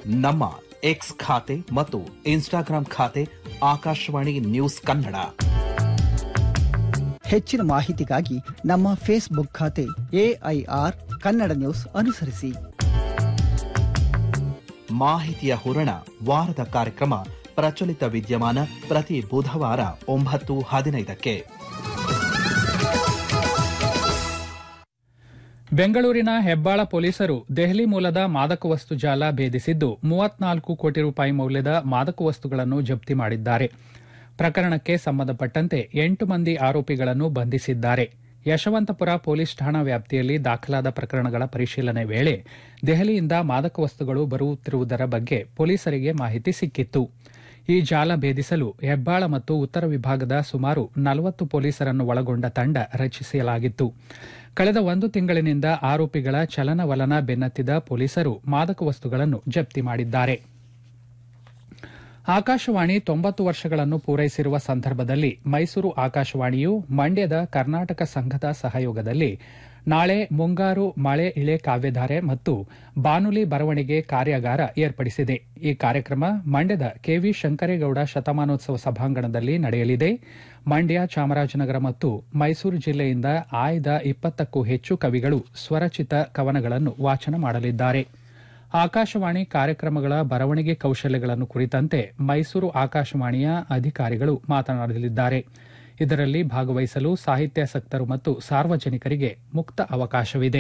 ನಮ್ಮ ಎಕ್ಸ್ ಖಾತೆ ಮತ್ತು ಇನ್ಸ್ಟಾಗ್ರಾಂ ಖಾತೆ ಆಕಾಶವಾಣಿ ನ್ಯೂಸ್ ಕನ್ನಡ ಹೆಚ್ಚಿನ ಮಾಹಿತಿಗಾಗಿ ನಮ್ಮ ಫೇಸ್ಬುಕ್ ಖಾತೆ ಎಐಆರ್ ಕನ್ನಡ ನ್ಯೂಸ್ ಅನುಸರಿಸಿ ಮಾಹಿತಿಯ ಹೂರಣ ವಾರದ ಕಾರ್ಯಕ್ರಮ ಪ್ರಚಲಿತ ವಿದ್ಯಮಾನ ಪ್ರತಿ ಬುಧವಾರ ಒಂಬತ್ತು ಹದಿನೈದಕ್ಕೆ ಬೆಂಗಳೂರಿನ ಹೆಬ್ಬಾಳ ಪೊಲೀಸರು ದೆಹಲಿ ಮೂಲದ ಮಾದಕ ವಸ್ತು ಜಾಲ ಭೇದಿಸಿದ್ದು ಮೂವತ್ನಾಲ್ಕು ಕೋಟಿ ರೂಪಾಯಿ ಮೌಲ್ಯದ ಮಾದಕ ವಸ್ತುಗಳನ್ನು ಜಪ್ತಿ ಮಾಡಿದ್ದಾರೆ ಪ್ರಕರಣಕ್ಕೆ ಸಂಬಂಧಪಟ್ಟಂತೆ ಎಂಟು ಮಂದಿ ಆರೋಪಿಗಳನ್ನು ಬಂಧಿಸಿದ್ದಾರೆ ಯಶವಂತಪುರ ಪೊಲೀಸ್ ಠಾಣಾ ವ್ಯಾಪ್ತಿಯಲ್ಲಿ ದಾಖಲಾದ ಪ್ರಕರಣಗಳ ಪರಿಶೀಲನೆ ವೇಳೆ ದೆಹಲಿಯಿಂದ ಮಾದಕ ವಸ್ತುಗಳು ಬರುತ್ತಿರುವುದರ ಬಗ್ಗೆ ಪೊಲೀಸರಿಗೆ ಮಾಹಿತಿ ಸಿಕ್ಕಿತ್ತು ಈ ಜಾಲ ಭೇದಿಸಲು ಹೆಬ್ಬಾಳ ಮತ್ತು ಉತ್ತರ ವಿಭಾಗದ ಸುಮಾರು ನಲವತ್ತು ಪೊಲೀಸರನ್ನು ಒಳಗೊಂಡ ತಂಡ ರಚಿಸಲಾಗಿತ್ತು ಕಳೆದ ಒಂದು ತಿಂಗಳಿನಿಂದ ಆರೋಪಿಗಳ ಚಲನವಲನ ಬೆನ್ನತ್ತಿದ ಪೊಲೀಸರು ಮಾದಕ ವಸ್ತುಗಳನ್ನು ಜಪ್ತಿ ಮಾಡಿದ್ದಾರೆ ಆಕಾಶವಾಣಿ ತೊಂಬತ್ತು ವರ್ಷಗಳನ್ನು ಪೂರೈಸಿರುವ ಸಂದರ್ಭದಲ್ಲಿ ಮೈಸೂರು ಆಕಾಶವಾಣಿಯು ಮಂಡ್ಯದ ಕರ್ನಾಟಕ ಸಂಘದ ಸಹಯೋಗದಲ್ಲಿ ನಾಳೆ ಮುಂಗಾರು ಮಳೆ ಇಳೆ ಕಾವ್ಯಧಾರೆ ಮತ್ತು ಬಾನುಲಿ ಬರವಣಿಗೆ ಕಾರ್ಯಾಗಾರ ಏರ್ಪಡಿಸಿದೆ ಈ ಕಾರ್ಯಕ್ರಮ ಮಂಡ್ಯದ ಕೆವಿ ಶಂಕರೇಗೌಡ ಶತಮಾನೋತ್ಸವ ಸಭಾಂಗಣದಲ್ಲಿ ನಡೆಯಲಿದೆ ಮಂಡ್ಯ ಚಾಮರಾಜನಗರ ಮತ್ತು ಮೈಸೂರು ಜಿಲ್ಲೆಯಿಂದ ಆಯ್ದ ಇಪ್ಪತ್ತಕ್ಕೂ ಹೆಚ್ಚು ಕವಿಗಳು ಸ್ವರಚಿತ ಕವನಗಳನ್ನು ವಾಚನ ಮಾಡಲಿದ್ದಾರೆ ಆಕಾಶವಾಣಿ ಕಾರ್ಯಕ್ರಮಗಳ ಬರವಣಿಗೆ ಕೌಶಲ್ಯಗಳನ್ನು ಕುರಿತಂತೆ ಮೈಸೂರು ಆಕಾಶವಾಣಿಯ ಅಧಿಕಾರಿಗಳು ಮಾತನಾಡಲಿದ್ದಾರೆ ಇದರಲ್ಲಿ ಭಾಗವಹಿಸಲು ಸಾಹಿತ್ಯಾಸಕ್ತರು ಮತ್ತು ಸಾರ್ವಜನಿಕರಿಗೆ ಮುಕ್ತ ಅವಕಾಶವಿದೆ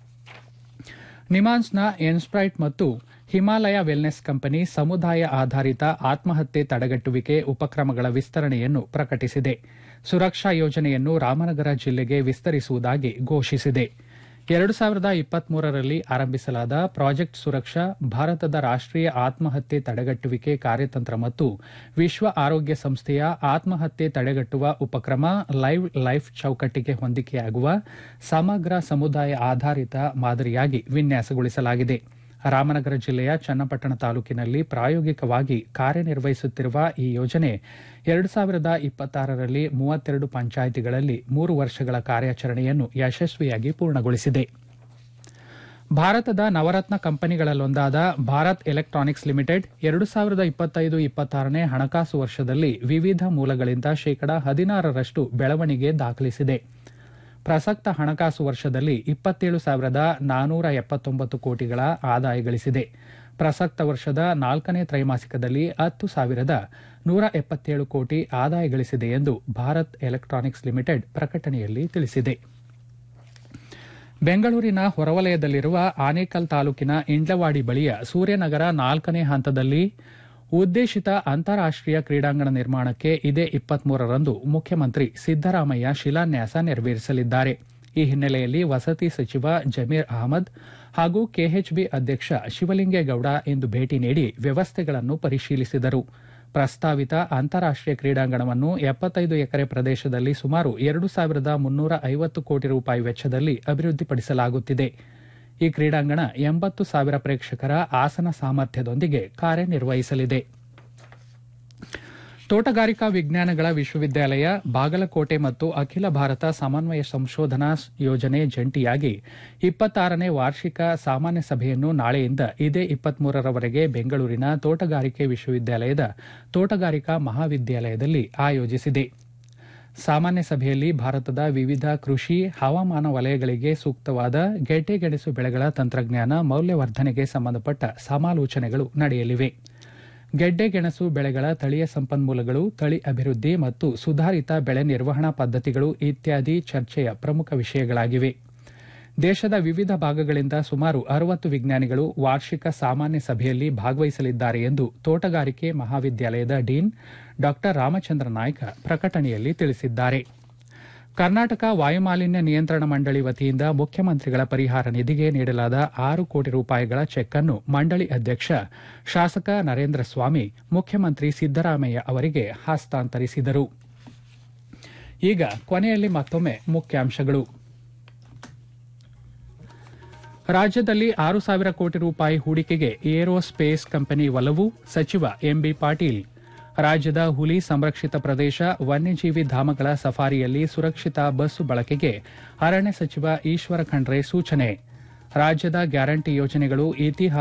ನಿಮಾನ್ಸ್ನ ಎನ್ಸ್ಪ್ರೈಟ್ ಮತ್ತು ಹಿಮಾಲಯ ವೆಲ್ನೆಸ್ ಕಂಪನಿ ಸಮುದಾಯ ಆಧಾರಿತ ಆತ್ಮಹತ್ಯೆ ತಡೆಗಟ್ಟುವಿಕೆ ಉಪಕ್ರಮಗಳ ವಿಸ್ತರಣೆಯನ್ನು ಪ್ರಕಟಿಸಿದೆ ಸುರಕ್ಷಾ ಯೋಜನೆಯನ್ನು ರಾಮನಗರ ಜಿಲ್ಲೆಗೆ ವಿಸ್ತರಿಸುವುದಾಗಿ ಘೋಷಿಸಿದೆ ಎರಡು ಸಾವಿರದ ಇಪ್ಪತ್ಮೂರರಲ್ಲಿ ಆರಂಭಿಸಲಾದ ಪ್ರಾಜೆಕ್ಟ್ ಸುರಕ್ಷಾ ಭಾರತದ ರಾಷ್ಟೀಯ ಆತ್ಮಹತ್ಯೆ ತಡೆಗಟ್ಟುವಿಕೆ ಕಾರ್ಯತಂತ್ರ ಮತ್ತು ವಿಶ್ವ ಆರೋಗ್ಯ ಸಂಸ್ಥೆಯ ಆತ್ಮಹತ್ಯೆ ತಡೆಗಟ್ಟುವ ಉಪಕ್ರಮ ಲೈವ್ ಲೈಫ್ ಚೌಕಟ್ಟಿಗೆ ಹೊಂದಿಕೆಯಾಗುವ ಸಮಗ್ರ ಸಮುದಾಯ ಆಧಾರಿತ ಮಾದರಿಯಾಗಿ ವಿನ್ಯಾಸಗೊಳಿಸಲಾಗಿದೆ ರಾಮನಗರ ಜಿಲ್ಲೆಯ ಚನ್ನಪಟ್ಟಣ ತಾಲೂಕಿನಲ್ಲಿ ಪ್ರಾಯೋಗಿಕವಾಗಿ ಕಾರ್ಯನಿರ್ವಹಿಸುತ್ತಿರುವ ಈ ಯೋಜನೆ ಎರಡು ಸಾವಿರದ ಇಪ್ಪತ್ತಾರರಲ್ಲಿ ಮೂವತ್ತೆರಡು ಪಂಚಾಯಿತಿಗಳಲ್ಲಿ ಮೂರು ವರ್ಷಗಳ ಕಾರ್ಯಾಚರಣೆಯನ್ನು ಯಶಸ್ವಿಯಾಗಿ ಪೂರ್ಣಗೊಳಿಸಿದೆ ಭಾರತದ ನವರತ್ನ ಕಂಪನಿಗಳಲ್ಲೊಂದಾದ ಭಾರತ್ ಎಲೆಕ್ಟ್ರಾನಿಕ್ಸ್ ಲಿಮಿಟೆಡ್ ಎರಡು ಸಾವಿರದ ಇಪ್ಪತ್ತೈದು ಇಪ್ಪತ್ತಾರನೇ ಹಣಕಾಸು ವರ್ಷದಲ್ಲಿ ವಿವಿಧ ಮೂಲಗಳಿಂದ ಶೇಕಡಾ ಹದಿನಾರರಷ್ಟು ಬೆಳವಣಿಗೆ ದಾಖಲಿಸಿದೆ ಪ್ರಸಕ್ತ ಹಣಕಾಸು ವರ್ಷದಲ್ಲಿ ಇಪ್ಪತ್ತೇಳು ಸಾವಿರದ ನಾನೂರ ಎಪ್ಪತ್ತೊಂಬತ್ತು ಕೋಟಿಗಳ ಆದಾಯ ಗಳಿಸಿದೆ ಪ್ರಸಕ್ತ ವರ್ಷದ ನಾಲ್ಕನೇ ತ್ರೈಮಾಸಿಕದಲ್ಲಿ ಹತ್ತು ಸಾವಿರದ ನೂರ ಎಪ್ಪತ್ತೇಳು ಕೋಟಿ ಆದಾಯ ಗಳಿಸಿದೆ ಎಂದು ಭಾರತ್ ಎಲೆಕ್ಟ್ರಾನಿಕ್ಸ್ ಲಿಮಿಟೆಡ್ ಪ್ರಕಟಣೆಯಲ್ಲಿ ತಿಳಿಸಿದೆ ಬೆಂಗಳೂರಿನ ಹೊರವಲಯದಲ್ಲಿರುವ ಆನೇಕಲ್ ತಾಲೂಕಿನ ಇಂಡ್ಲವಾಡಿ ಬಳಿಯ ಸೂರ್ಯನಗರ ನಾಲ್ಕನೇ ಹಂತದಲ್ಲಿ ಉದ್ದೇಶಿತ ಅಂತಾರಾಷ್ಟೀಯ ಕ್ರೀಡಾಂಗಣ ನಿರ್ಮಾಣಕ್ಕೆ ಇದೇ ಇಪ್ಪತ್ಮೂರರಂದು ಮುಖ್ಯಮಂತ್ರಿ ಸಿದ್ದರಾಮಯ್ಯ ಶಿಲಾನ್ಯಾಸ ನೆರವೇರಿಸಲಿದ್ದಾರೆ ಈ ಹಿನ್ನೆಲೆಯಲ್ಲಿ ವಸತಿ ಸಚಿವ ಜಮೀರ್ ಅಹಮದ್ ಹಾಗೂ ಕೆಎಚ್ಬಿ ಅಧ್ಯಕ್ಷ ಶಿವಲಿಂಗೇಗೌಡ ಇಂದು ಭೇಟಿ ನೀಡಿ ವ್ಯವಸ್ಥೆಗಳನ್ನು ಪರಿಶೀಲಿಸಿದರು ಪ್ರಸ್ತಾವಿತ ಅಂತಾರಾಷ್ಟೀಯ ಕ್ರೀಡಾಂಗಣವನ್ನು ಎಪ್ಪತ್ತೈದು ಎಕರೆ ಪ್ರದೇಶದಲ್ಲಿ ಸುಮಾರು ಎರಡು ಸಾವಿರದ ಮುನ್ನೂರ ಐವತ್ತು ಕೋಟಿ ರೂಪಾಯಿ ವೆಚ್ಚದಲ್ಲಿ ಅಭಿವೃದ್ಧಿಪಡಿಸಲಾಗುತ್ತಿದೆ ಈ ಕ್ರೀಡಾಂಗಣ ಎಂಬತ್ತು ಸಾವಿರ ಪ್ರೇಕ್ಷಕರ ಆಸನ ಸಾಮರ್ಥ್ಯದೊಂದಿಗೆ ಕಾರ್ಯನಿರ್ವಹಿಸಲಿದೆ ತೋಟಗಾರಿಕಾ ವಿಜ್ಞಾನಗಳ ವಿಶ್ವವಿದ್ಯಾಲಯ ಬಾಗಲಕೋಟೆ ಮತ್ತು ಅಖಿಲ ಭಾರತ ಸಮನ್ವಯ ಸಂಶೋಧನಾ ಯೋಜನೆ ಜಂಟಿಯಾಗಿ ಇಪ್ಪತ್ತಾರನೇ ವಾರ್ಷಿಕ ಸಾಮಾನ್ಯ ಸಭೆಯನ್ನು ನಾಳೆಯಿಂದ ಇದೇ ಇಪ್ಪತ್ಮೂರರವರೆಗೆ ಬೆಂಗಳೂರಿನ ತೋಟಗಾರಿಕೆ ವಿಶ್ವವಿದ್ಯಾಲಯದ ತೋಟಗಾರಿಕಾ ಮಹಾವಿದ್ಯಾಲಯದಲ್ಲಿ ಆಯೋಜಿಸಿದೆ ಸಾಮಾನ್ಯ ಸಭೆಯಲ್ಲಿ ಭಾರತದ ವಿವಿಧ ಕೃಷಿ ಹವಾಮಾನ ವಲಯಗಳಿಗೆ ಸೂಕ್ತವಾದ ಗೆಡ್ಡೆಗೆಣಸು ಬೆಳೆಗಳ ತಂತ್ರಜ್ಞಾನ ಮೌಲ್ಯವರ್ಧನೆಗೆ ಸಂಬಂಧಪಟ್ಟ ಸಮಾಲೋಚನೆಗಳು ನಡೆಯಲಿವೆ ಗೆಡ್ಡೆಗೆಣಸು ಬೆಳೆಗಳ ತಳಿಯ ಸಂಪನ್ಮೂಲಗಳು ತಳಿ ಅಭಿವೃದ್ಧಿ ಮತ್ತು ಸುಧಾರಿತ ಬೆಳೆ ನಿರ್ವಹಣಾ ಪದ್ಧತಿಗಳು ಇತ್ಯಾದಿ ಚರ್ಚೆಯ ಪ್ರಮುಖ ವಿಷಯಗಳಾಗಿವೆ ದೇಶದ ವಿವಿಧ ಭಾಗಗಳಿಂದ ಸುಮಾರು ಅರವತ್ತು ವಿಜ್ಞಾನಿಗಳು ವಾರ್ಷಿಕ ಸಾಮಾನ್ಯ ಸಭೆಯಲ್ಲಿ ಭಾಗವಹಿಸಲಿದ್ದಾರೆ ಎಂದು ತೋಟಗಾರಿಕೆ ಮಹಾವಿದ್ಯಾಲಯದ ಡೀನ್ ಡಾ ರಾಮಚಂದ್ರ ನಾಯ್ಕ ಪ್ರಕಟಣೆಯಲ್ಲಿ ತಿಳಿಸಿದ್ದಾರೆ ಕರ್ನಾಟಕ ವಾಯುಮಾಲಿನ್ಯ ನಿಯಂತ್ರಣ ಮಂಡಳಿ ವತಿಯಿಂದ ಮುಖ್ಯಮಂತ್ರಿಗಳ ಪರಿಹಾರ ನಿಧಿಗೆ ನೀಡಲಾದ ಆರು ಕೋಟಿ ರೂಪಾಯಿಗಳ ಚೆಕ್ ಅನ್ನು ಮಂಡಳಿ ಅಧ್ಯಕ್ಷ ಶಾಸಕ ನರೇಂದ್ರ ಸ್ವಾಮಿ ಮುಖ್ಯಮಂತ್ರಿ ಸಿದ್ದರಾಮಯ್ಯ ಅವರಿಗೆ ಹಸ್ತಾಂತರಿಸಿದರು ಈಗ ಕೊನೆಯಲ್ಲಿ ಮತ್ತೊಮ್ಮೆ ಮುಖ್ಯಾಂಶಗಳು ರಾಜ್ಯದಲ್ಲಿ ಆರು ಸಾವಿರ ಕೋಟಿ ರೂಪಾಯಿ ಹೂಡಿಕೆಗೆ ಏರೋಸ್ಪೇಸ್ ಕಂಪನಿ ಒಲವು ಸಚಿವ ಎಂಬಿ ಪಾಟೀಲ್ ರಾಜ್ಯದ ಹುಲಿ ಸಂರಕ್ಷಿತ ಪ್ರದೇಶ ವನ್ಯಜೀವಿ ಧಾಮಗಳ ಸಫಾರಿಯಲ್ಲಿ ಸುರಕ್ಷಿತ ಬಸ್ಸು ಬಳಕೆಗೆ ಅರಣ್ಯ ಸಚಿವ ಈಶ್ವರ ಖಂಡ್ರೆ ಸೂಚನೆ ರಾಜ್ಯದ ಗ್ಯಾರಂಟಿ ಯೋಜನೆಗಳು ಇತಿಹಾಸ